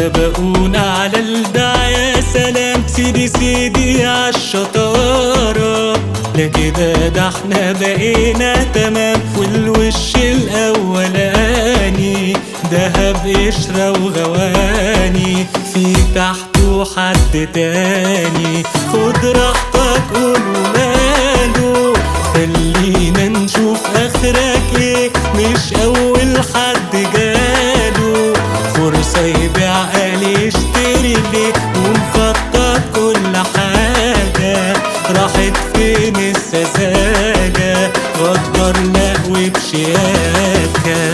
سبقونا على الدع يا سلام سيدي سيدي عالشطارة لا كده ده احنا بقينا تمام والوش الاولاني دهب قشرة وغواني في تحته حد تاني خد راحتك قول ماله خلينا نشوف اخرك ايه مش اول حد جاله فرصة يبيع قال يشتري ليه ومخطط كل حاجة راحت فين السذاجة غدر لا وبشياكة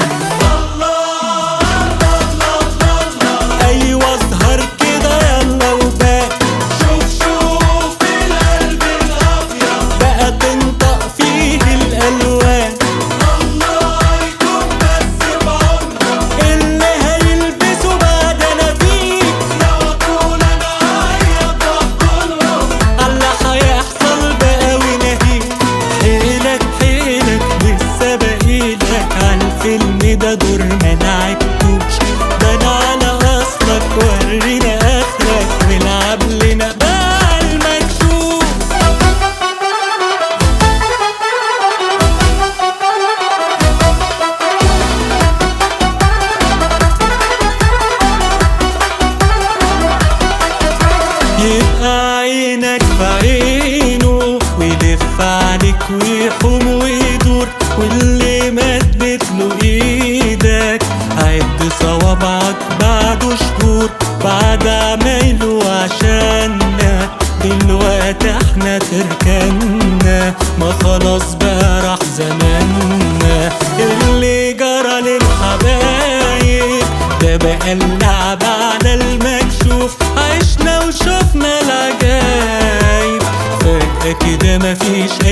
ايوه اظهر كده يلا وباك شوف شوف القلب الأبيض بقى تنطق فيه الالوان الله يكون بس بعمرك اللي هيلبسه بعد انا فيك لو أكون أنا عيط كله الله هيحصل بقى ونهيك حيلك حيلك لسه باقيلك عالفيلم ده دور ما لعبتوش ده انا على اصلك ورينا اخرك نلعب لنا بقى المكشوف يبقى عينك في عينه ويلف عليك ويحوم ويدور واللي ما له ايدك عد صوابعك بعده شهور بعد عمايله عشاننا دلوقتي احنا تركنا ما خلاص بقى راح زماننا اللي جرى للحبايب ده بقى اللعب على المكشوف عشنا وشفنا العجايب فجأة كده مفيش